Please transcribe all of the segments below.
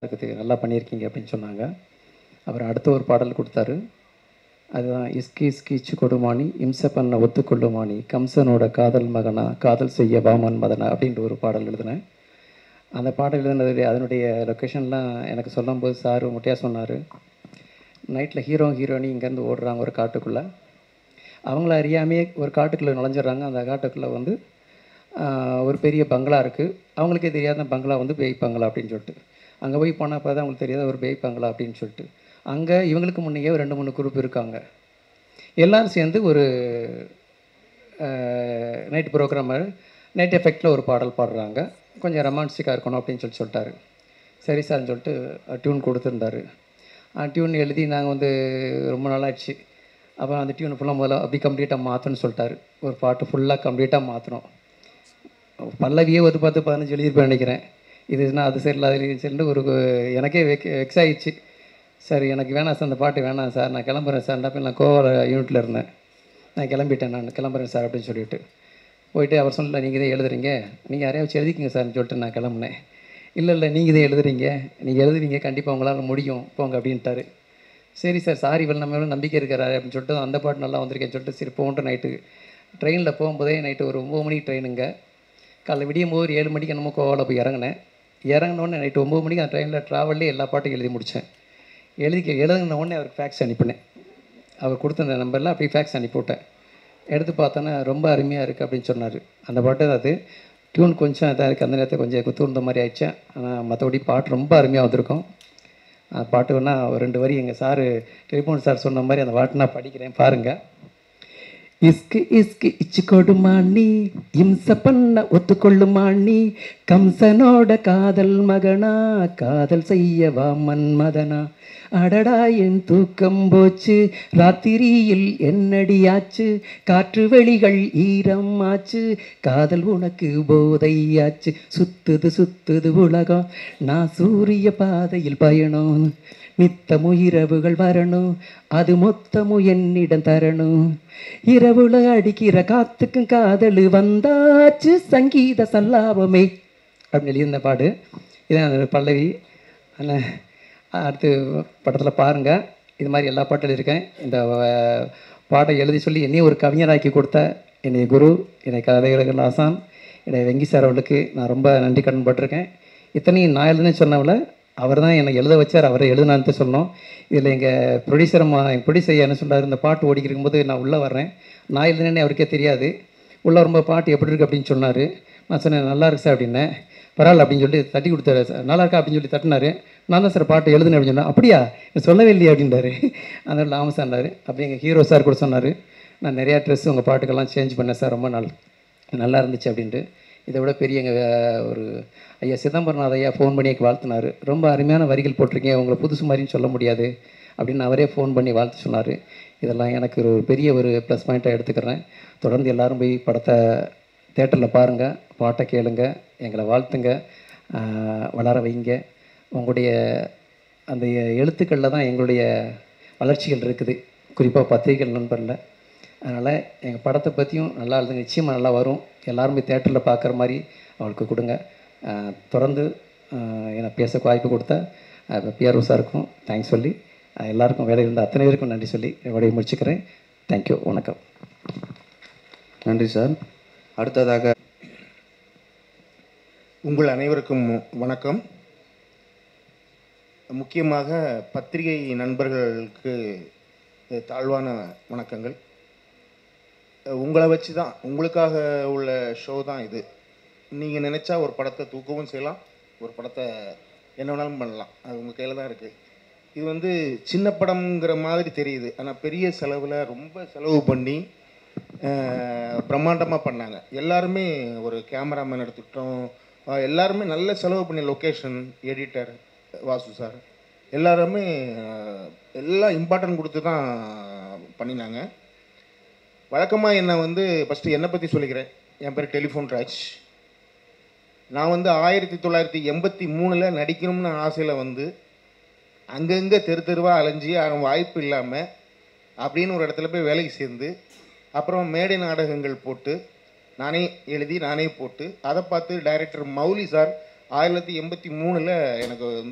இருக்குது நல்லா பண்ணியிருக்கீங்க அப்படின்னு சொன்னாங்க அப்புறம் அடுத்த ஒரு பாடல் கொடுத்தாரு அதுதான் இஸ்கி இஸ்கிச்சு கொடுமானி இம்சை பண்ண ஒத்துக்கொள்ளுமானி கம்சனோட காதல் மகனா காதல் செய்ய வாமன் மதனா அப்படின்ற ஒரு பாடல் எழுதினேன் அந்த பாடல் எழுதினது அதனுடைய லொக்கேஷன்லாம் எனக்கு சொல்லும்போது சார் முட்டையாக சொன்னார் நைட்டில் ஹீரோ ஹீரோயினி இங்கேருந்து ஓடுறாங்க ஒரு காட்டுக்குள்ளே அவங்கள அறியாமையே ஒரு காட்டுக்குள்ளே நுழைஞ்சிடுறாங்க அந்த காட்டுக்குள்ளே வந்து ஆஹ், ஒரு பெரிய பங்களா இருக்குது அவங்களுக்கே தெரியாத பங்களா வந்து பேய் பங்களா அப்படின்னு சொல்லிட்டு அங்கே போய் போனால் அப்போ தான் அவங்களுக்கு தெரியாத ஒரு பேய் பங்களா அப்படின்னு சொல்லிட்டு அங்கே இவங்களுக்கு முன்னையே ஒரு ரெண்டு மூணு குரூப் இருக்காங்க எல்லாரும் சேர்ந்து ஒரு நைட் ப்ரோக்ராம் நைட் எஃபெக்டில் ஒரு பாடல் பாடுறாங்க கொஞ்சம் ரொமான்டிக்காக இருக்கணும் அப்படின்னு சொல்லி சொல்லிட்டாரு சரி சார்னு சொல்லிட்டு டியூன் கொடுத்துருந்தாரு டியூன் எழுதி நாங்கள் வந்து ரொம்ப நாளாச்சு அப்புறம் அந்த டியூன் ஃபுல்லாக முதல்ல அப்படி கம்ப்ளீட்டாக மாற்றணும்னு சொல்லிட்டாரு ஒரு பாட்டு ஃபுல்லாக கம்ப்ளீட்டாக மாற்றணும் பல்லவியே ஒரு பத்து பதினஞ்சு எழுதியிருப்பேன் நினைக்கிறேன் இதுனா அது சரியில்லை அது சரின்னு ஒரு எனக்கே வெக் வெக்ஸ் ஆயிடுச்சு சரி எனக்கு வேணாம் சார் அந்த பாட்டு வேணாம் சார் நான் கிளம்புறேன் சார் அப்போ நான் கோவா யூனிட்டில் இருந்தேன் நான் கிளம்பிட்டேன் நான் கிளம்புறேன் சார் அப்படின்னு சொல்லிட்டு போயிட்டு அவர் சொல்லல நீங்கள் இதே எழுதுறீங்க நீங்கள் யாரையாச்சும் எழுதிக்கிங்க சார்னு சொல்லிட்டு நான் கிளம்புனேன் இல்லை இல்லை நீங்கள் இதே எழுதுறீங்க நீங்கள் எழுதுவீங்க கண்டிப்பாக உங்களால் முடியும் போங்க அப்படின்ட்டாரு சரி சார் சாரி இவள் நம்ம மேலே நம்பிக்கை இருக்கிறாரு அப்படின்னு சொல்லிட்டு அந்த பாட்டு நல்லா வந்திருக்கேன்னு சொல்லிட்டு சரி போன்ட்டு நைட்டு ட்ரெயினில் போகும்போதே நைட்டு ஒரு ஒம்பது மணிக்கு ட்ரெயினுங்க காலைல விடியும் போது ஒரு ஏழு மணிக்கு என்னமோ கோவாவில் போய் இறங்கினேன் இறங்கினோடனே நைட்டு ஒம்பது மணிக்கு அந்த ட்ரெயினில் ட்ராவல்லே எல்லா பாட்டும் எழுதி முடித்தேன் எழுதி எழுதின உடனே அவருக்கு ஃபேக்ஸ் அனுப்பினேன் அவர் கொடுத்த அந்த நம்பரில் அப்படியே ஃபேக்ஸ் அனுப்பிவிட்டேன் எடுத்து பார்த்தோன்னே ரொம்ப அருமையாக இருக்குது அப்படின்னு சொன்னார் அந்த பாட்டு தான் அது டியூன் கொஞ்சம் இதாக இருக்குது அந்த நேரத்தில் கொஞ்சம் குத்துர்ந்த மாதிரி ஆயிடுச்சு ஆனால் மற்றபடி பாட்டு ரொம்ப அருமையாக வந்திருக்கும் அந்த பாட்டு வேணா ஒரு ரெண்டு வரி எங்கள் சாரு டெலிஃபோன் சார் சொன்ன மாதிரி அந்த பாட்டு நான் படிக்கிறேன் பாருங்கள் இஸ்கு இஸ்கு இச்சு கொடுமாண்ணி இம்ச பண்ண ஒத்துக்கொள்ளுமாண்ணி கம்சனோட காதல் மகனா காதல் செய்யவா மன்மதனா அடடா என் தூக்கம் போச்சு ராத்திரியில் என்னடியாச்சு காற்று வெளிகள் ஈரம் ஆச்சு காதல் உனக்கு போதையாச்சு சுத்துது சுத்துது உலகம் நான் சூரிய பாதையில் பயணம் நித்தமும் இரவுகள் வரணும் அது மொத்தமும் என்னிடம் தரணும் இரவுல அடிக்கிற காத்துக்கும் காதலு வந்தாச்சு சங்கீத சல்லாபமே அப்படின்னு எழுதியிருந்த பாடு இதான் அந்த பல்லவி ஆனால் அடுத்து படத்தில் பாருங்கள் இது மாதிரி எல்லா பாட்டும் எழுதியிருக்கேன் இந்த அஹ், பாட்டை எழுதி சொல்லி என்னையும் ஒரு கவிஞராக்கி கொடுத்த என்னுடைய குரு என்னை கதைகள் ஆசான் என்னுடைய வெங்கி சார் அவர்களுக்கு நான் ரொம்ப நன்றி கடன் பட்டிருக்கேன் இத்தனையும் நான் எழுதுனேன்னு சொன்னவள அவர் தான் என்னை எழுத வச்சார் அவரை எழுதுனான்ட்டு சொன்னோம் இதில் எங்கள் ப்ரொடியூசர் எங்கள் ப்ரொடியூசர் என்ன சொல்றாரு இந்த பாட்டு ஓடிக்கிட்டு இருக்கும்போது நான் உள்ளே வர்றேன் நான் எழுதுனேன்னு அவருக்கே தெரியாது உள்ளே ரொம்ப பாட்டு எப்படி இருக்கு அப்படின்னு சொன்னார் நான் சொன்னேன் நல்லா இருக்கு சார் அப்படின்னேன் பரவாயில்ல அப்படின்னு சொல்லி தட்டி கொடுத்தாரு சார் நல்லா இருக்கா அப்படின்னு சொல்லி தட்டினாரு நான் தான் சார் பாட்டு எழுதுனேன் அப்படின்னு சொன்னேன் அப்படியா எனக்கு சொல்லவே இல்லையே அப்படின்றாரு அதனால ஆமாம் சார்னாரு அப்படி எங்கள் ஹீரோ சார் கூட சொன்னார் நான் நிறையா ட்ரெஸ் உங்கள் பாட்டுக்கெல்லாம் சேஞ்ச் பண்ணேன் சார் ரொம்ப நாள் நல்லா இருந்துச்சு அப்படின்ட்டு இதை விட பெரிய எங்கள் ஒரு ஐயா சிதம்பரநாத் ஐயா ஃபோன் பண்ணி எனக்கு வாழ்த்தினார் ரொம்ப அருமையான வரிகள் போட்டிருக்கீங்க உங்களை புதுசு மாதிரின்னு சொல்ல முடியாது அப்படின்னு அவரே ஃபோன் பண்ணி வாழ்த்து சொன்னார் இதெல்லாம் எனக்கு ஒரு பெரிய ஒரு ப்ளஸ் பாயிண்ட்டாக எடுத்துக்கிறேன் தொடர்ந்து எல்லாரும் போய் படத்தை தேட்டரில் பாருங்கள் பாட்டை கேளுங்க எங்களை வாழ்த்துங்க ஆஹ் வளர வைங்க உங்களுடைய அந்த எழுத்துக்களில் தான் எங்களுடைய வளர்ச்சிகள் இருக்குது குறிப்பாக பத்திரிகைகள் நண்பரில் அதனால் எங்கள் படத்தை பற்றியும் நல்லா எழுதுங்க நிச்சயமாக நல்லா வரும் எல்லாரும் போய் தேட்டரில் பார்க்குற மாதிரி அவளுக்கு கொடுங்க ஆஹ் தொடர்ந்து ஆஹ் எனக்கு பேச வாய்ப்பு கொடுத்த பிஆர்ஓ சாருக்கும் தேங்க்ஸ் சொல்லி ஆஹ் எல்லாருக்கும் வேலை இருந்த அத்தனை பேருக்கும் நன்றி சொல்லி என்னுடைய முடிச்சுக்கிறேன் தேங்க்யூ வணக்கம் நன்றி சார் அடுத்ததாக உங்கள் அனைவருக்கும் வணக்கம் முக்கியமாக பத்திரிகை நண்பர்களுக்கு தாழ்வான வணக்கங்கள் உங்களை வச்சு தான் உங்களுக்காக உள்ள ஷோ தான் இது நீங்கள் நினச்சா ஒரு படத்தை தூக்கவும் செய்யலாம் ஒரு படத்தை என்ன வேணாலும் பண்ணலாம் அது உங்கள் கையில் தான் இருக்குது இது வந்து சின்ன படம்ங்கிற மாதிரி தெரியுது ஆனால் பெரிய செலவில் ரொம்ப செலவு பண்ணி பிரம்மாண்டமாக பண்ணாங்க எல்லாருமே ஒரு கேமராமேன் எடுத்துக்கிட்டோம் அஹ் எல்லாருமே நல்ல செலவு பண்ணி லொக்கேஷன் எடிட்டர் வாசு சார் எல்லாருமே அஹ், எல்லாம் இம்பார்ட்டன்ட் கொடுத்து தான் பண்ணினாங்க வழக்கமாக என்னை வந்து ஃபஸ்ட்டு என்னை பற்றி சொல்லிக்கிறேன் என் பேர் டெலிஃபோன் ராஜ் நான் வந்து ஆயிரத்தி தொள்ளாயிரத்தி எண்பத்தி மூணில் நடிக்கணும்னு ஆசையில் வந்து அங்கங்கே தெரு தெருவாக அலைஞ்சி அவன் வாய்ப்பு இல்லாமல் அப்படின்னு ஒரு இடத்துல போய் வேலைக்கு சேர்ந்து அப்புறம் மேடை நாடகங்கள் போட்டு நானே எழுதி நானே போட்டு அதை பார்த்து டைரக்டர் மௌலி சார் ஆயிரத்தி தொள்ளாயிரத்தி எண்பத்தி மூணில் எனக்கு வந்து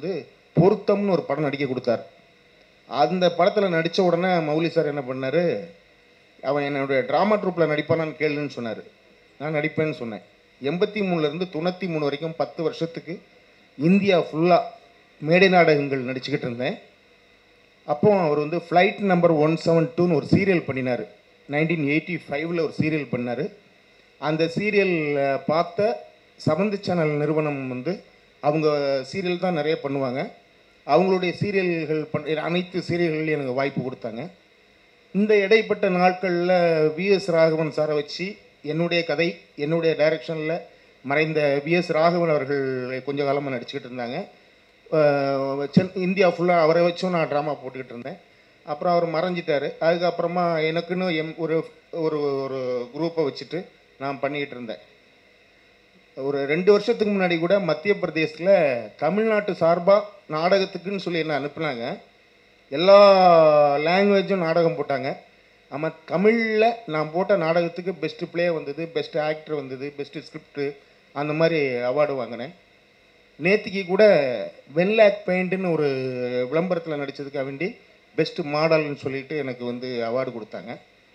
பொருத்தம்னு ஒரு படம் நடிக்க கொடுத்தார் அந்த படத்தில் நடித்த உடனே மௌலி சார் என்ன பண்ணார் அவன் என்னுடைய ட்ராமா ட்ரூப்பில் நடிப்பானான்னு கேளுன்னு சொன்னார் நான் நடிப்பேன்னு சொன்னேன் எண்பத்தி மூணுலேருந்து தொண்ணூற்றி மூணு வரைக்கும் பத்து வருஷத்துக்கு இந்தியா ஃபுல்லாக மேடை நாடகங்கள் நடிச்சுக்கிட்டு இருந்தேன் அப்போ அவர் வந்து ஃப்ளைட் நம்பர் ஒன் செவன் டூன்னு ஒரு சீரியல் பண்ணினார் நைன்டீன் எயிட்டி ஃபைவ்ல ஒரு சீரியல் பண்ணார் அந்த சீரியல் பார்த்த செவன்த் சேனல் நிறுவனம் வந்து அவங்க சீரியல் தான் நிறைய பண்ணுவாங்க அவங்களுடைய சீரியல்கள் பண் அனைத்து சீரியல்கள்லையும் எனக்கு வாய்ப்பு கொடுத்தாங்க இந்த இடைப்பட்ட நாட்களில் விஎஸ் ராகவன் சாரை வச்சு என்னுடைய கதை என்னுடைய டைரக்ஷனில் மறைந்த விஎஸ் ராகவன் அவர்கள் கொஞ்ச காலமாக நடிச்சுக்கிட்டு இருந்தாங்க அஹ் சென் இந்தியா ஃபுல்லாக அவரை வச்சும் நான் ட்ராமா போட்டுக்கிட்டு இருந்தேன் அப்புறம் அவர் மறைஞ்சிட்டாரு அதுக்கப்புறமா எனக்குன்னு எம் ஒரு ஒரு ஒரு குரூப்பை வச்சுட்டு நான் பண்ணிக்கிட்டு இருந்தேன் ஒரு ரெண்டு வருஷத்துக்கு முன்னாடி கூட மத்திய பிரதேசத்தில் தமிழ்நாட்டு சார்பாக நாடகத்துக்குன்னு சொல்லி என்ன அனுப்புனாங்க எல்லா லாங்குவேஜும் நாடகம் போட்டாங்க ஆமாம் தமிழில் நான் போட்ட நாடகத்துக்கு பெஸ்ட்டு ப்ளே வந்தது பெஸ்ட் ஆக்டர் வந்தது பெஸ்ட்டு ஸ்கிரிப்டு அந்த மாதிரி அவார்டு வாங்கினேன் நேத்திக்கு கூட வென்லாக் பெயிண்ட்டுன்னு ஒரு விளம்பரத்தில் நடித்ததுக்காக வேண்டி பெஸ்ட்டு மாடல்னு சொல்லிட்டு எனக்கு வந்து அவார்டு கொடுத்தாங்க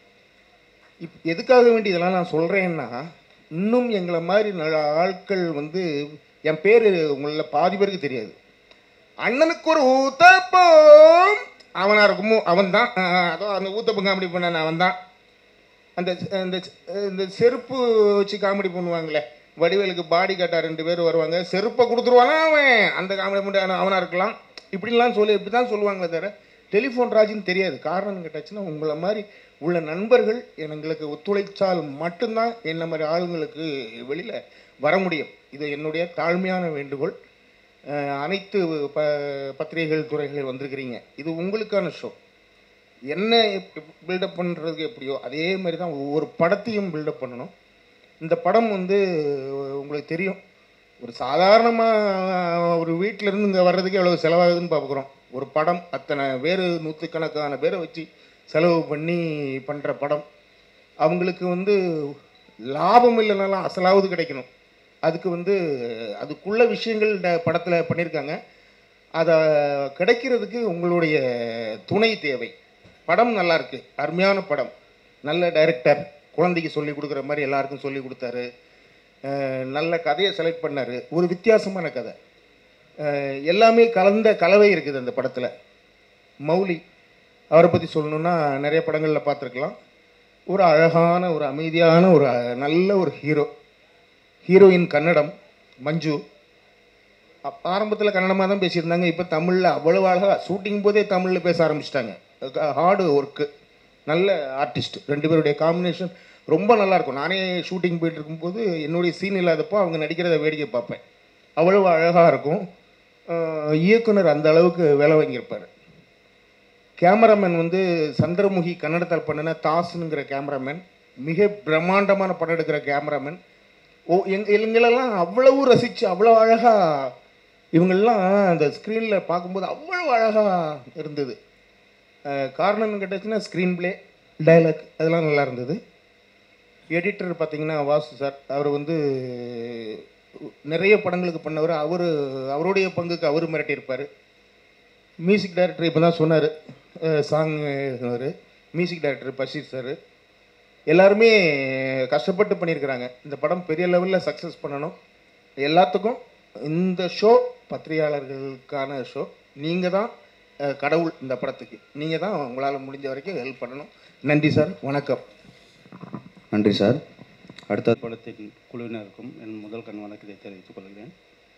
இப் எதுக்காக வேண்டி இதெல்லாம் நான் சொல்கிறேன்னா இன்னும் எங்களை மாதிரி ந- ஆட்கள் வந்து என் பேர் உங்களில் பாதி பேருக்கு தெரியாது அண்ணனுக்கு ஒரு ஊத்தப்பம் அவனா இருக்குமோ அவன் தான் அதோ அந்த ஊத்தப்பம் காமெடி பண்ணான அவன் தான் அந்த இந்த இந்த செருப்பு வச்சு காமெடி பண்ணுவாங்களே வடிவேலுக்கு பாடி காட்டா ரெண்டு பேர் வருவாங்க செருப்பை கொடுத்துருவானா அவன் அந்த காமெடி பண்ணி அவனா இருக்கலாம் இப்படிலாம் சொல்லி இப்படி தான் சொல்லுவாங்களே தவிர டெலிஃபோன் ராஜுன்னு தெரியாது காரணம் கேட்டாச்சுன்னா உங்களை மாதிரி உள்ள நண்பர்கள் எங்களுக்கு ஒத்துழைச்சால் மட்டும்தான் என்ன மாதிரி ஆளுங்களுக்கு வெளியில் வர முடியும் இது என்னுடைய தாழ்மையான வேண்டுகோள் அஹ் அனைத்து ப பத்திரிகைகள் துறைகளில் வந்திருக்கிறீங்க இது உங்களுக்கான ஷோ என்ன பில்டப் பண்ணுறதுக்கு எப்படியோ அதே மாதிரி தான் ஒவ்வொரு படத்தையும் பில்டப் பண்ணணும் இந்த படம் வந்து உங்களுக்கு தெரியும் ஒரு சாதாரணமாக ஒரு வீட்டில இருந்து இங்கே வர்றதுக்கு எவ்வளோ செலவாகுதுன்னு பார்க்குறோம் ஒரு படம் அத்தனை பேர் நூற்றுக்கணக்கான பேரை வச்சு செலவு பண்ணி பண்ணுற படம் அவங்களுக்கு வந்து லாபம் இல்லைனாலும் அசலாவது கிடைக்கணும் அதுக்கு வந்து அதுக்குள்ள விஷயங்கள் இந்த படத்தில் பண்ணியிருக்காங்க அதை கிடைக்கிறதுக்கு உங்களுடைய துணை தேவை படம் நல்லா இருக்கு அருமையான படம் நல்ல டைரக்டர் குழந்தைக்கு சொல்லி கொடுக்குற மாதிரி எல்லாருக்கும் சொல்லி கொடுத்தாரு அஹ் நல்ல கதையை செலக்ட் பண்ணாரு ஒரு வித்தியாசமான கதை அஹ் எல்லாமே கலந்த கலவை இருக்குது அந்த படத்தில் மௌலி அவரை பற்றி சொல்லணுன்னா நிறைய படங்களில் பார்த்துருக்கலாம் ஒரு அழகான ஒரு அமைதியான ஒரு அஹ், நல்ல ஒரு ஹீரோ ஹீரோயின் கன்னடம் மஞ்சு ஆரம்பத்தில் கன்னடமாக தான் பேசியிருந்தாங்க இப்போ தமிழில் அவ்வளவு அழகாக ஷூட்டிங் போதே தமிழில் பேச ஆரம்பிச்சிட்டாங்க ஹார்டு ஒர்க்கு நல்ல ஆர்டிஸ்ட் ரெண்டு பேருடைய காம்பினேஷன் ரொம்ப நல்லா இருக்கும் நானே ஷூட்டிங் போயிட்டு இருக்கும்போது என்னுடைய சீன் இல்லாதப்போ அவங்க நடிக்கிறத வேடிக்கை பார்ப்பேன் அவ்வளவு அழகாக இருக்கும் அஹ் இயக்குனர் அந்த அளவுக்கு வேலை வாங்கியிருப்பார் கேமராமேன் வந்து சந்திரமுகி கன்னடத்தில் பண்ணின தாஸ்னுங்கிற கேமராமேன் மிக பிரம்மாண்டமான படம் எடுக்கிற கேமராமேன் ஓ எங் எங்களெல்லாம் அவ்வளவு ரசித்து அவ்வளோ அழகாக இவங்கெல்லாம் அந்த ஸ்க்ரீனில் பார்க்கும்போது அவ்வளவு அழகாக இருந்தது அஹ் காரணம் கேட்டாச்சுன்னா ஸ்க்ரீன் ப்ளே டைலாக் அதெல்லாம் நல்லா இருந்தது எடிட்டர் பார்த்தீங்கன்னா வாசு சார் அவர் வந்து நிறைய படங்களுக்கு பண்ணவர் அவர் அவருடைய பங்குக்கு அவர் மிரட்டியிருப்பார் மியூசிக் டைரக்டர் இப்போ தான் சொன்னார் சாங் எழுதினவர் மியூசிக் டைரக்டர் பஷீர் சார் எல்லாருமே கஷ்டப்பட்டு பண்ணியிருக்கிறாங்க இந்த படம் பெரிய லெவலில் சக்ஸஸ் பண்ணணும் எல்லாத்துக்கும் இந்த ஷோ பத்திரிகையாளர்களுக்கான ஷோ நீங்கள் தான் அஹ், கடவுள் இந்த படத்துக்கு நீங்கள் தான் உங்களால் முடிஞ்ச வரைக்கும் ஹெல்ப் பண்ணணும் நன்றி சார் வணக்கம் நன்றி சார் அடுத்த படத்தின் குழுவினருக்கும் என் முதல் கண் வணக்கத்தை தெரிவித்துக் கொள்கிறேன்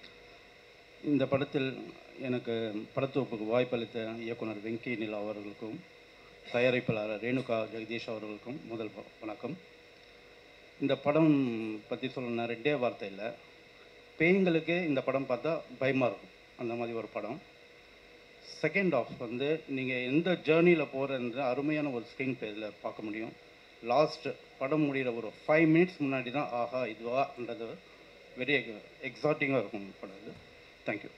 இந்த படத்தில் எனக்கு படத்தொகுப்புக்கு வாய்ப்பளித்த இயக்குனர் வெங்கி நிலா அவர்களுக்கும் தயாரிப்பாளர் ரேணுகா ஜெகதீஷ் அவர்களுக்கும் முதல் வ- வணக்கம் இந்த படம் பற்றி சொல்லணும்னா ரெண்டே வார்த்தை இல்லை பேய்களுக்கே இந்த படம் பார்த்தா பயமாக இருக்கும் அந்த மாதிரி ஒரு படம் செகண்ட் ஆஃப் வந்து நீங்கள் எந்த ஜேர்னியில் போகிறன்ற அருமையான ஒரு ஸ்க்ரீன் பேரில் பார்க்க முடியும் லாஸ்ட் படம் முடிகிற ஒரு ஃபைவ் மினிட்ஸ் முன்னாடி தான் ஆஹா இதுவான்றது வெரி எக்ஸாட்டிங்காக இருக்கும் படம் இது தேங்க்யூ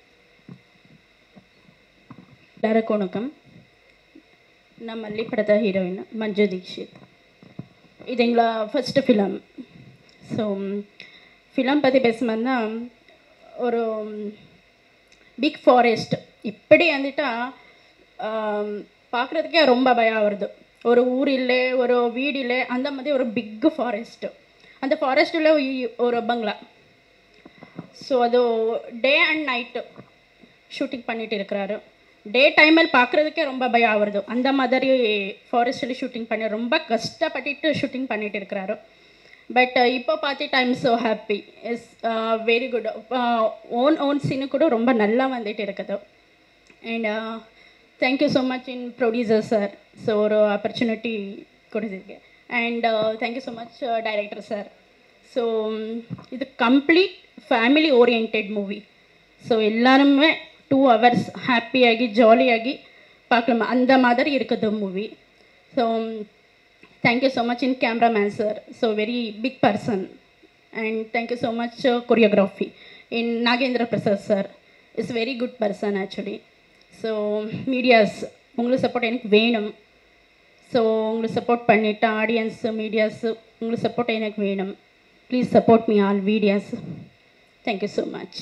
எல்லாருக்கும் வணக்கம் நான் மல்லி படத்த ஹீரோயின் மஞ்சு தீக்ஷித் இது எங்களா ஃபஸ்ட்டு ஃபிலம் ஸோ ஃபிலம் பற்றி பேசும்போதுனா ஒரு பிக் ஃபாரஸ்ட் இப்படி வந்துட்டா பார்க்குறதுக்கே ரொம்ப பயம் வருது ஒரு ஊர் இல்லை ஒரு வீடு இல்லை அந்த மாதிரி ஒரு பிக் ஃபாரஸ்ட்டு அந்த ஃபாரஸ்ட்டில் ஒரு பங்களா ஸோ ಅದು ಡೇ ಆ್ಯಂಡ್ ನೈಟ್ ಶೂಟಿಂಗ್ பண்ணிட்டு இருக்கிறாரு டே டைமில் பார்க்குறதுக்கே ரொம்ப பயம் ஆகுறது அந்த மாதிரி ஃபாரஸ்ட்டில் ஷூட்டிங் பண்ணி ரொம்ப கஷ்டப்பட்டுட்டு ஷூட்டிங் பண்ணிட்டு இருக்கிறாரு பட் இப்போ பார்த்துட்டு I'm so happy is very good own own Seenu கூட ரொம்ப நல்லா வந்துட்டு இருக்குது and thank you so much in producer sir so ஒரு ஆப்பர்ச்சுனிட்டி கொடுத்துருக்கு and thank you so much director sir so இது complete family oriented movie so எல்லாருமே டூ ஹவர்ஸ் ஹாப்பியாகி ஜாலியாகி பார்க்கலாம் அந்த மாதிரி இருக்குது movie so thank you so much in cameraman sir so very big person and thank you so much choreography in Nagendra Prasad sir is very good person actually so medias உங்களுக்கு support எனக்கு வேணும் ஸோ உங்களுக்கு சப்போர்ட் பண்ணிவிட்டு ஆடியன்ஸு மீடியாஸு உங்களுக்கு support எனக்கு வேணும் please support me all videos thank you so much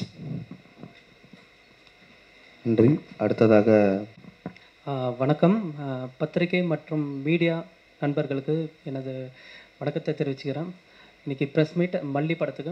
நன்றி அடுத்ததாக ஆ, வணக்கம் ஆ, பத்திரிகை மற்றும் மீடியா நண்பர்களுக்கு எனது வணக்கத்தை தெரிவிச்சுக்கிறேன் இன்றைக்கி ப்ரெஸ் மீட் மல்லி படத்துக்கு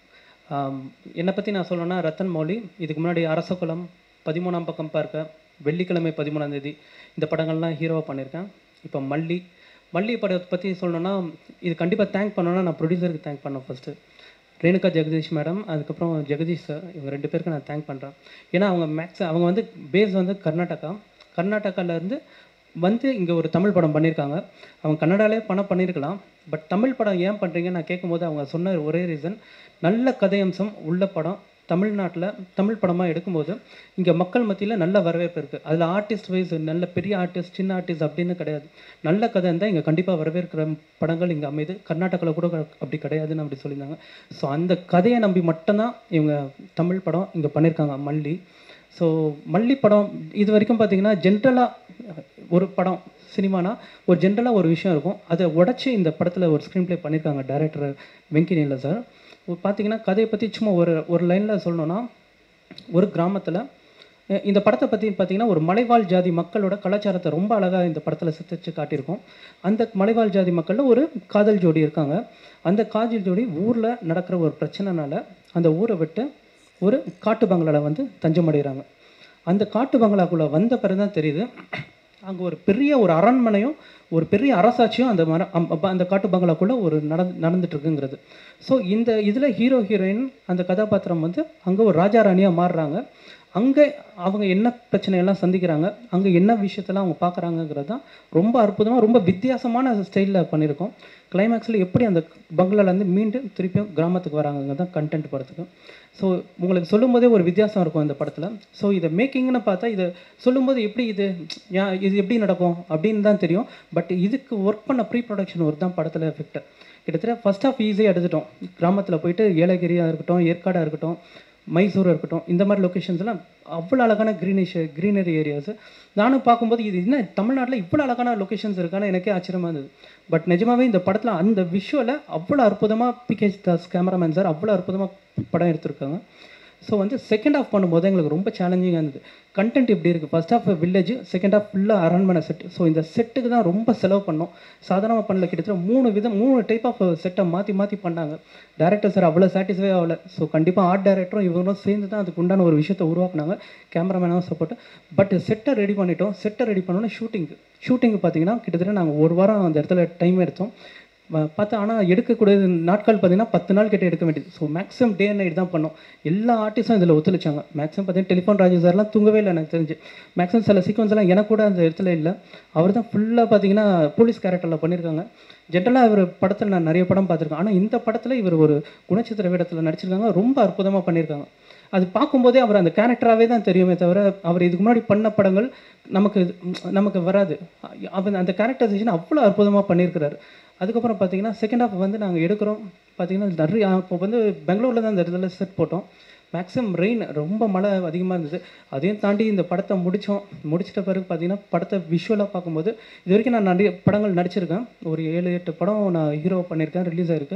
ஆம், என்னை பற்றி நான் சொல்லணும்னா ரத்தன் மௌலி இதுக்கு முன்னாடி அரசகுலம் பதிமூணாம் பக்கம் பார்க்க வெள்ளிக்கிழமை பதிமூணாம் தேதி இந்த படங்கள்லாம் ஹீரோவாக பண்ணியிருக்கேன் இப்போ மல்லி மல்லி படத்தை பற்றி சொல்லணும்னா இது கண்டிப்பாக தேங்க் பண்ணணும்னா நான் ப்ரொடியூசருக்கு தேங்க் பண்ணேன் ஃபஸ்ட்டு ரேணுகா ஜெகதீஷ் மேடம் அதுக்கப்புறம் ஜெகதீஷ் சார் இவங்க ரெண்டு பேருக்கு நான் தேங்க் பண்ணுறேன் ஏன்னா அவங்க மேக்ஸ் அவங்க வந்து பேஸ் வந்து கர்நாடகா கர்நாடகாவிலேருந்து வந்து இங்கே ஒரு தமிழ் படம் பண்ணியிருக்காங்க அவங்க கன்னடாலே படம் பண்ணியிருக்கலாம் பட் தமிழ் படம் ஏன் பண்ணுறீங்கன்னு நான் கேட்கும்போது அவங்க சொன்ன ஒரே ரீசன் நல்ல கதையம்சம் உள்ள படம் தமிழ்நாட்டில் தமிழ் படமாக எடுக்கும்போது இங்கே மக்கள் மத்தியில் நல்ல வரவேற்பு இருக்குது அதில் ஆர்டிஸ்ட் வைஸ் நல்ல பெரிய ஆர்டிஸ்ட் சின்ன ஆர்டிஸ்ட் அப்படின்னு கிடையாது நல்ல கதை இருந்தால் இங்கே கண்டிப்பாக வரவேற்கிற படங்கள் இங்கே அமைது கர்நாடகாவில் கூட அப்படி கிடையாதுன்னு அப்படி சொல்லியிருந்தாங்க ஸோ அந்த கதையை நம்பி மட்டும்தான் இவங்க தமிழ் படம் இங்கே பண்ணியிருக்காங்க மல்லி ஸோ மல்லி படம் இது வரைக்கும் பார்த்தீங்கன்னா ஜென்ரலாக ஒரு படம் சினிமானா ஒரு ஜென்ரலாக ஒரு விஷயம் இருக்கும் அதை உடச்சி இந்த படத்தில் ஒரு ஸ்க்ரீன் ப்ளே பண்ணியிருக்காங்க டைரக்டர் வெங்கி நீல சார் பார்த்தீங்கன்னா கதையை பற்றி சும்மா ஒரு ஒரு லைனில் சொல்லணும்னா ஒரு கிராமத்தில் இந்த படத்தை பற்றி பார்த்தீங்கன்னா ஒரு மலைவாழ் ஜாதி மக்களோட கலாச்சாரத்தை ரொம்ப அழகாக இந்த படத்தில் சித்தரித்து காட்டியிருக்கோம் அந்த மலைவாழ் ஜாதி மக்களில் ஒரு காதல் ஜோடி இருக்காங்க அந்த காதல் ஜோடி ஊரில் நடக்கிற ஒரு பிரச்சனைனால அந்த ஊரை விட்டு ஒரு காட்டு பங்களாவில் வந்து தஞ்சம் அடைகிறாங்க அந்த காட்டு பங்களாக்குள்ளே வந்த பிறகு தான் தெரியுது அங்கே ஒரு பெரிய ஒரு அரண்மனையும் ஒரு பெரிய அரசாட்சியும் அந்த மர அம்- அப்ப அந்த காட்டு பங்களாக்குள்ளே ஒரு நடந்து நடந்துட்டு இருக்குங்கிறது ஸோ இந்த இதில் ஹீரோ ஹீரோயின் அந்த கதாபாத்திரம் வந்து அங்கே ஒரு ராஜா ராணியாக மாறுறாங்க அங்கே அவங்க என்ன பிரச்சனையெல்லாம் சந்திக்கிறாங்க அங்கே என்ன விஷயத்தெல்லாம் அவங்க பார்க்குறாங்கங்கிறது தான் ரொம்ப அற்புதமாக ரொம்ப வித்தியாசமான ஸ்டைலில் பண்ணியிருக்கோம் கிளைமேக்ஸில் எப்படி அந்த பங்களாலேருந்து மீண்டும் திருப்பியும் கிராமத்துக்கு வராங்க தான் கண்டென்ட் படத்துக்கு ஸோ உங்களுக்கு சொல்லும்போதே ஒரு வித்தியாசம் இருக்கும் இந்த படத்தில் ஸோ இதை மேக்கிங்னு பார்த்தா இதை சொல்லும்போது எப்படி இது ஏன் இது எப்படி நடக்கும் அப்படின்னு தான் தெரியும் பட் இதுக்கு ஒர்க் பண்ண ப்ரீ ப்ரொடக்ஷன் ஒர்க் தான் படத்தில் எஃபெக்ட் கிட்டத்தட்ட ஃபர்ஸ்ட் ஆஃப் ஈஸியாக எடுத்துட்டோம் கிராமத்தில் போயிட்டு ஏலகிரியாக இருக்கட்டும் ஏற்காடாக இருக்கட்டும் மைசூர் இருக்கட்டும் இந்த மாதிரி லொக்கேஷன்ஸ்லாம் அவ்வளோ அழகான க்ரீனிஷ் க்ரீனரி ஏரியாஸ் நானும் பார்க்கும்போது இது என்ன தமிழ்நாட்டில் இவ்வளோ அழகான லொக்கேஷன்ஸ் இருக்கான்னு எனக்கே ஆச்சரியமாக இருந்தது பட் நிஜமாவே இந்த படத்தில் அந்த விஷுவலை அவ்வளோ அற்புதமாக பிகேஜ் தாஸ் கேமராமேன் சார் அவ்வளோ அற்புதமாக படம் எடுத்திருக்காங்க ஸோ வந்து செகண்ட் ஹாஃப் பண்ணும்போது எங்களுக்கு ரொம்ப சேலஞ்சிங்காக இருந்தது கண்டென்ட் இப்படி இருக்குது first half village second half ஃபுல்லாக அரண்மனை செட் ஸோ இந்த செட்டுக்கு தான் ரொம்ப செலவு பண்ணோம் சாதாரணமாக பண்ணல கிட்டத்தட்ட மூணு விதம் மூணு டைப் ஆஃப் செட்டை மாற்றி மாற்றி பண்ணாங்க டேரக்டர் சார் அவ்வளோ சாட்டிஸ்ஃபை ஆகல ஸோ கண்டிப்பாக ஆர்ட் டைரக்டரும் இவங்களும் சேர்ந்து தான் அதுக்கு உண்டான ஒரு விஷயத்தை உருவாக்குனாங்க கேமராமேனாகவும் சப்போர்ட் பட் செட்டை ரெடி பண்ணிட்டோம் செட்டை ரெடி பண்ணோன்னே ஷூட்டிங் ஷூட்டிங் பார்த்தீங்கன்னா கிட்டத்தட்ட நாங்கள் ஒரு வாரம் அந்த இடத்துல டைம் எடுத்தோம் வ- பார்த்தா ஆனால் எடுக்கக்கூடிய நாட்கள் பார்த்தீங்கன்னா பத்து நாள் கிட்ட எடுக்க வேண்டியது so maximum day and night தான் பண்ணோம் எல்லா ஆர்டிஸ்டும் இதில் ஒத்துழைச்சாங்க மேக்ஸிமம் பார்த்தீங்கன்னா டெலிஃபோன் ராஜு சார்லாம் தூங்கவே இல்லை எனக்கு தெரிஞ்சு மேக்ஸிமம் சில சீக்வன்ஸ் எல்லாம் எனக்கு கூட அந்த இடத்துல இல்லை அவர் தான் ஃபுல்லாக பார்த்தீங்கன்னா போலீஸ் கேரக்டரில் பண்ணியிருக்காங்க ஜென்ரலாக இவர் படத்தில் நான் நிறைய படம் பார்த்துருக்கேன் ஆனால் இந்த படத்தில் இவர் ஒரு குணச்சித்திர வேடத்தில் நடிச்சிருக்காங்க ரொம்ப அற்புதமாக பண்ணியிருக்காங்க அது பார்க்கும்போதே அவர் அந்த கேரக்டராகவே தான் தெரியுமே தவிர அவர் இதுக்கு முன்னாடி பண்ண படங்கள் நமக்கு நமக்கு வராது அவர் அந்த கேரக்டரைசேஷன் அவ்வளோ அற்புதமாக பண்ணியிருக்கிறாரு அதுக்கப்புறம் பார்த்தீங்கன்னா செகண்ட் ஹாஃப் வந்து நாங்கள் எடுக்கிறோம் பார்த்தீங்கன்னா நிறைய இப்போ வந்து பெங்களூரில் தான் இந்த இடத்துல செட் போட்டோம் மேக்ஸிமம் ரெயின் ரொம்ப மழை அதிகமாக இருந்தது அதையும் தாண்டி இந்த படத்தை முடித்தோம் முடிச்சிட்ட பிறகு பார்த்தீங்கன்னா படத்தை விஷுவலாக பார்க்கும்போது இது வரைக்கும் நான் நிறைய படங்கள் நடிச்சிருக்கேன் ஒரு ஏழு எட்டு படம் நான் ஹீரோ பண்ணியிருக்கேன் ரிலீஸ் ஆயிருக்கு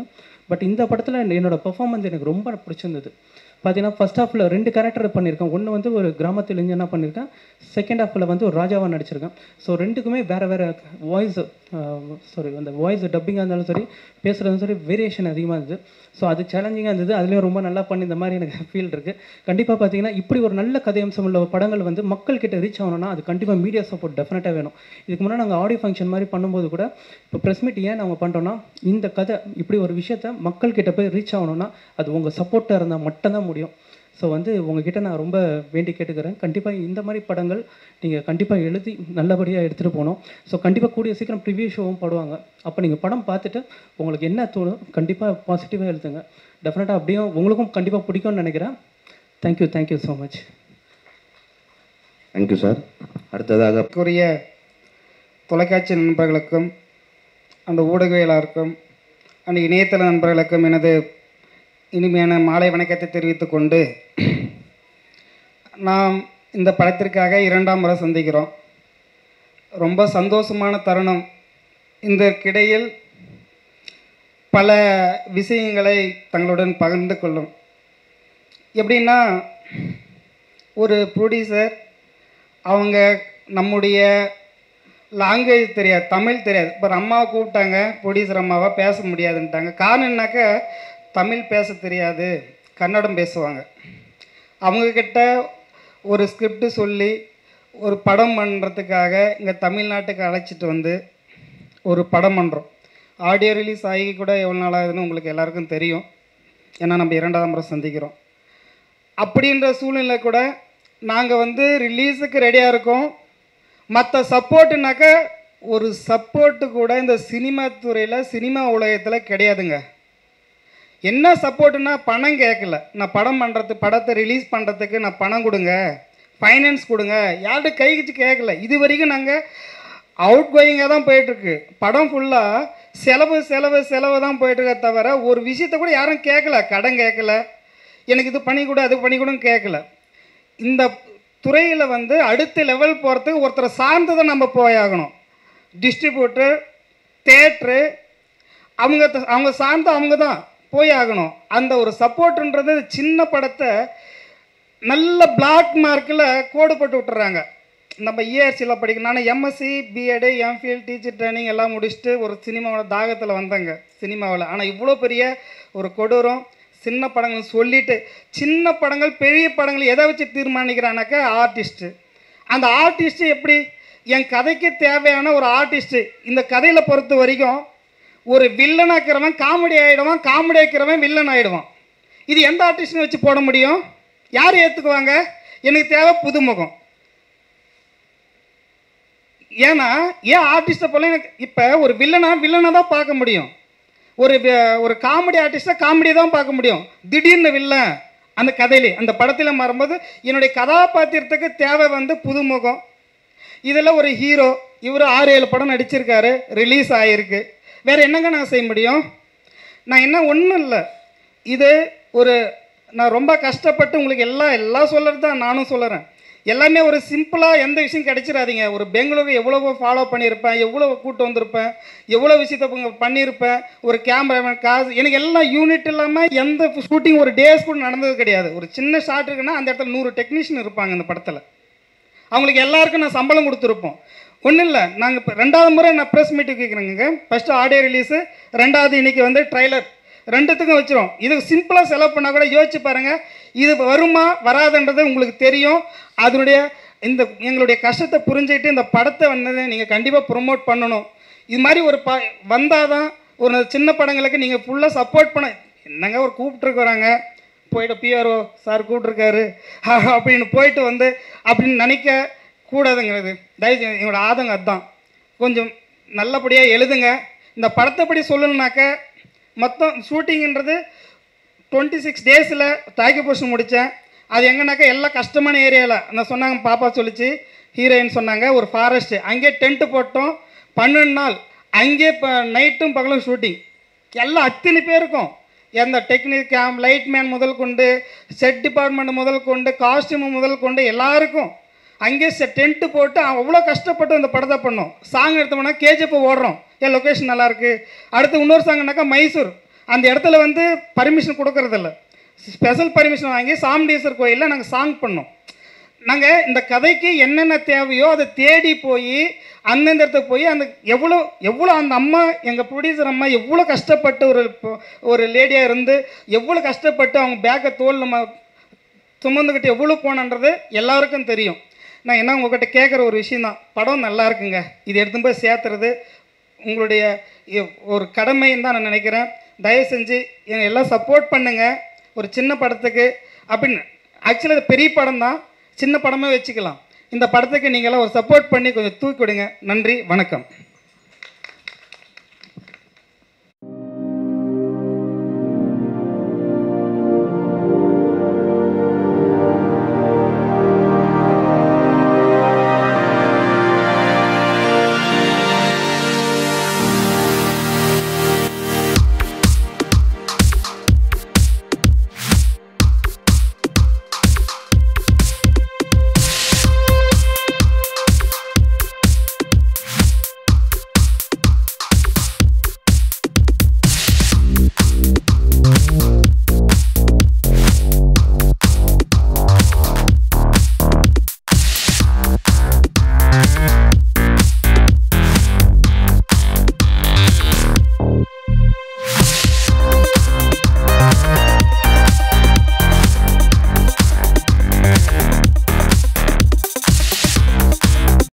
பட் இந்த படத்தில் என்னோட பெர்ஃபார்மன்ஸ் எனக்கு ரொம்ப பிடிச்சிருந்தது பார்த்தீங்கன்னா ஃபர்ஸ்ட் ஹாஃபில் ரெண்டு கேரக்டர் பண்ணியிருக்கேன் ஒன்று வந்து ஒரு கிராமத்தில் இளைஞனா பண்ணியிருக்கேன் செகண்ட் ஹாஃபில் வந்து ஒரு ராஜாவாக நடிச்சிருக்கேன் ஸோ ரெண்டுக்குமே வேறு வேறு வாய்ஸ் சாரி அந்த வாய்ஸ் டப்பிங்காக இருந்தாலும் சரி பேசுகிறதும் சரி வேரியேஷன் அதிகமாக இருந்தது ஸோ அது சேலஞ்சிங்காக இருந்தது அதுலேயும் ரொம்ப நல்லா பண்ணி இந்த மாதிரி எனக்கு ஃபீல் இருக்குது கண்டிப்பாக பார்த்தீங்கன்னா இப்படி ஒரு நல்ல கதையம்சம் உள்ள படங்கள் வந்து மக்கள் கிட்ட ரீச் ஆகணும்னா அது கண்டிப்பாக மீடியா சப்போர்ட் டெஃபினட்டாக வேணும் இதுக்கு முன்னாடி நாங்கள் ஆடியோ ஃபங்க்ஷன் மாதிரி பண்ணும்போது கூட இப்போ ப்ரெஸ் மீட் ஏன் நாங்கள் பண்ணுறோன்னா இந்த கதை இப்படி ஒரு விஷயத்த மக்கள் கிட்ட போய் ரீச் ஆகணும்னா அது உங்கள் சப்போர்ட்டாக இருந்தால் மட்டும்தான் முடியும் ஸோ வந்து உங்ககிட்ட நான் ரொம்ப வேண்டி கேட்டுக்கிறேன் கண்டிப்பாக இந்த மாதிரி படங்கள் நீங்கள் கண்டிப்பாக எழுதி நல்லபடியாக எடுத்துகிட்டு போகணும் ஸோ கண்டிப்பாக கூடிய சீக்கிரம் ப்ரிவியூ ஷோவும் போடுவாங்க அப்போ நீங்கள் படம் பார்த்துட்டு உங்களுக்கு என்ன தோணும் கண்டிப்பாக பாசிட்டிவாக எழுதுங்க டெஃபினட்டாக அப்படியும் உங்களுக்கும் கண்டிப்பாக பிடிக்கும்னு நினைக்கிறேன் thank you thank you so much thank you sir அடுத்ததாக குரிய தொலைக்காட்சி நண்பர்களுக்கும் அந்த ஊடகவியலாருக்கும் அந்த இணையதள நண்பர்களுக்கும் எனது இனிமையான மாலை வணக்கத்தை தெரிவித்துக் கொண்டு நாம் இந்த படத்திற்காக இரண்டாம் முறை சந்திக்கிறோம் ரொம்ப சந்தோஷமான தருணம் இதற்கிடையில் பல விஷயங்களை தங்களுடன் பகிர்ந்து கொள்ளும் எப்படின்னா ஒரு ப்ரொடியூசர் அவங்க நம்முடைய லாங்குவேஜ் தெரியாது தமிழ் தெரியாது இப்போ அம்மாவை கூப்பிட்டாங்க ப்ரொடியூசர் அம்மாவை பேச முடியாதுன்ட்டாங்க காரணம் என்னன்னாக்கா தமிழ் பேச தெரியாது கன்னடம் பேசுவாங்க அவங்கக்கிட்ட ஒரு ஸ்கிரிப்ட் சொல்லி ஒரு படம் பண்ணுறதுக்காக இங்கே தமிழ்நாட்டுக்கு அழைச்சிட்டு வந்து ஒரு படம் பண்ணுறோம் ஆடியோ ரிலீஸ் ஆகி கூட எவ்வளோ நாள் ஆகுதுன்னு உங்களுக்கு எல்லாருக்கும் தெரியும் ஏன்னா நம்ம இரண்டாவது முறை சந்திக்கிறோம் அப்படின்ற சூழ்நிலை கூட நாங்கள் வந்து ரிலீஸுக்கு ரெடியாக இருக்கோம் மற்ற சப்போர்ட்டுனாக்க ஒரு சப்போர்ட்டு கூட இந்த சினிமா துறையில் சினிமா உலகத்தில் கிடையாதுங்க என்ன சப்போர்ட்டுனா பணம் கேட்கல நான் படம் பண்ணுறது படத்தை ரிலீஸ் பண்ணுறதுக்கு நான் பணம் கொடுங்க ஃபைனான்ஸ் கொடுங்க யார்கிட்ட கை வச்சு கேட்கல இது வரைக்கும் நாங்கள் அவுட் கோயிங்காக தான் போயிட்டுருக்கு படம் ஃபுல்லாக செலவு செலவு செலவு தான் போயிட்டுருக்க தவிர ஒரு விஷயத்த கூட யாரும் கேட்கல கடன் கேட்கல எனக்கு இது பண்ணி கொடு அது பண்ணி கொடுன்னு கேட்கல இந்த துறையில் வந்து அடுத்த லெவல் போகிறதுக்கு ஒருத்தரை சார்ந்து தான் நம்ம போயாகணும் டிஸ்ட்ரிபியூட்டர் தேட்ரு அவங்க த- அவங்க சார்ந்து அவங்க தான் போய் ஆகணும் அந்த ஒரு சப்போர்ட்ன்றது சின்ன படத்தை நல்ல பிளாக் மார்க்கில் கோடு போட்டு விட்டுறாங்க நம்ம இஆர்சியில் படிக்கணும் நான் MSc BEd MPhil teacher training எல்லாம் முடிச்சுட்டு ஒரு சினிமாவோட தாகத்தில் வந்தேங்க சினிமாவில் ஆனால் இவ்வளோ பெரிய ஒரு கொடூரம் சின்ன படங்கள் சொல்லிட்டு சின்ன படங்கள் பெரிய படங்கள் எதை வச்சு தீர்மானிக்கிறானாக்கா ஆர்டிஸ்ட்டு அந்த ஆர்டிஸ்ட் எப்படி என் கதைக்கு தேவையான ஒரு ஆர்டிஸ்ட்டு இந்த கதையில் பொறுத்த வரைக்கும் ஒரு வில்லன் ஆக்கிறவன் காமெடி ஆகிடுவான் காமெடி ஆக்கிறவன் வில்லன் ஆகிடுவான் இது எந்த ஆர்டிஸ்ட்னு வச்சு போட முடியும் யார் ஏற்றுக்குவாங்க எனக்கு தேவை புதுமுகம் ஏன்னா ஏன் ஆர்டிஸ்ட்டை போல எனக்கு இப்போ ஒரு வில்லனா வில்லனை தான் பார்க்க முடியும் ஒரு வி- ஒரு காமெடி ஆர்டிஸ்ட்டை காமெடி தான் பார்க்க முடியும் திடீர்னு வில்லன் அந்த கதையிலே அந்த படத்தில் மாறும்போது என்னுடைய கதாபாத்திரத்துக்கு தேவை வந்து புதுமுகம் இதில் ஒரு ஹீரோ இவர் ஆறு ஏழு படம் நடிச்சிருக்காரு ரிலீஸ் ஆகிருக்கு வேறு என்னங்க நான் செய்ய முடியும் நான் என்ன ஒன்றும் இல்லை இது ஒரு நான் ரொம்ப கஷ்டப்பட்டு உங்களுக்கு எல்லாம் எல்லாம் சொல்கிறது தான் நானும் சொல்லுறேன் எல்லாமே ஒரு சிம்பிளாக எந்த விஷயம் கிடைச்சிடாதீங்க ஒரு பெங்களூருக்கு எவ்வளவோ ஃபாலோ பண்ணியிருப்பேன் எவ்வளோ கூட்டு வந்திருப்பேன் எவ்வளோ விஷயத்த இங்க பண்ணியிருப்பேன் ஒரு கேமராமேன் காசு எனக்கு எல்லாம் யூனிட் இல்லாமல் எந்த ஷூட்டிங் ஒரு டேஸ் கூட நடந்தது கிடையாது ஒரு சின்ன ஷாட் இருக்குன்னா அந்த இடத்துல நூறு டெக்னீஷியன் இருப்பாங்க இந்த படத்தில் அவங்களுக்கு எல்லாருக்கும் நான் சம்பளம் கொடுத்துருப்போம் ஒன்றும் இல்லை நாங்கள் இப்போ ரெண்டாவது முறை நான் ப்ரெஸ் மீட்டுக்கு கேட்குறேங்க ஃபஸ்ட்டு ஆடியோ ரிலீஸு ரெண்டாவது இன்னைக்கு வந்து ட்ரைலர் ரெண்டுத்துக்கும் வச்சிரும் இது சிம்பிளாக செலவு பண்ணால் கூட யோசிச்சு பாருங்கள் இது வருமா வராதுன்றது உங்களுக்கு தெரியும் அதனுடைய இந்த எங்களுடைய கஷ்டத்தை புரிஞ்சுக்கிட்டு இந்த படத்தை வந்து நீங்கள் கண்டிப்பாக ப்ரொமோட் பண்ணணும் இது மாதிரி ஒரு ப வந்தால் தான் ஒரு சின்ன படங்களுக்கு நீங்கள் ஃபுல்லாக சப்போர்ட் பண்ண என்னங்க ஒரு கூப்பிட்டுருக்கு வராங்க போயிட்டு பிஆர்ஓ சார் கூப்பிட்ருக்காரு அப்படின்னு போயிட்டு வந்து அப்படின்னு நினைக்க கூடாதுங்கிறது தயவு செஞ்சு எங்களோட ஆதங்கம் அதுதான் கொஞ்சம் நல்லபடியாக எழுதுங்க இந்த படத்தை படி சொல்லணுனாக்க மொத்தம் ஷூட்டிங்ன்றது டுவெண்ட்டி சிக்ஸ் டேஸில் டாக்கி போர்ஷன் முடித்தேன் அது எங்கன்னாக்கா எல்லாம் கஷ்டமான ஏரியாவில் நான் சொன்னாங்க பாப்பா சொல்லிச்சு ஹீரோயின் சொன்னாங்க ஒரு ஃபாரஸ்ட்டு அங்கேயே டென்ட்டு போட்டோம் பன்னெண்டு நாள் அங்கேயே இப்போ நைட்டும் பகலும் ஷூட்டிங் எல்லாம் அத்தனை பேருக்கும் எந்த டெக்னிக் கேம் லைட் மேன் முதல் கொண்டு செட் டிபார்ட்மெண்ட் முதல் கொண்டு காஸ்டியூம் முதல் கொண்டு எல்லாருக்கும் அங்கேயே செ டென்ட்டு போட்டு அவ்வளோ கஷ்டப்பட்டு அந்த படத்தை பண்ணோம் சாங் எடுத்தோம்னா கேஜிஎஃப் ஓடுறோம் ஏன் லொக்கேஷன் நல்லாயிருக்கு அடுத்து இன்னொரு சாங்னாக்கா மைசூர் அந்த இடத்துல வந்து பர்மிஷன் கொடுக்கறதில்ல ஸ்பெஷல் பர்மிஷன் வாங்கி சாமுண்டீஸ்வர் கோயிலில் நாங்கள் சாங் பண்ணோம் நாங்கள் இந்த கதைக்கு என்னென்ன தேவையோ அதை தேடி போய் அந்தந்த இடத்துக்கு போய் அந்த எவ்வளோ எவ்வளோ அந்த அம்மா எங்கள் ப்ரொடியூசர் அம்மா எவ்வளோ கஷ்டப்பட்டு ஒரு பொ- ஒரு லேடியாக இருந்து எவ்வளோ கஷ்டப்பட்டு அவங்க பேக்கை தோல் நம்ம சுமந்துக்கிட்டு எவ்வளோ போனன்றது எல்லாருக்கும் தெரியும் நான் என்ன உங்ககிட்ட கேட்குற ஒரு விஷயந்தான் படம் நல்லா இருக்குங்க இது எடுத்து போய் சேர்த்துறது உங்களுடைய இ- ஒரு கடமைன்னு தான் நான் நினைக்கிறேன் தயவு செஞ்சு என்னை எல்லாம் சப்போர்ட் பண்ணுங்கள் ஒரு சின்ன படத்துக்கு அப்படின்னு ஆக்சுவலி அது பெரிய படம் தான் சின்ன படமே வச்சுக்கலாம் இந்த படத்துக்கு நீங்களாம் ஒரு சப்போர்ட் பண்ணி கொஞ்சம் தூக்கி விடுங்க நன்றி வணக்கம்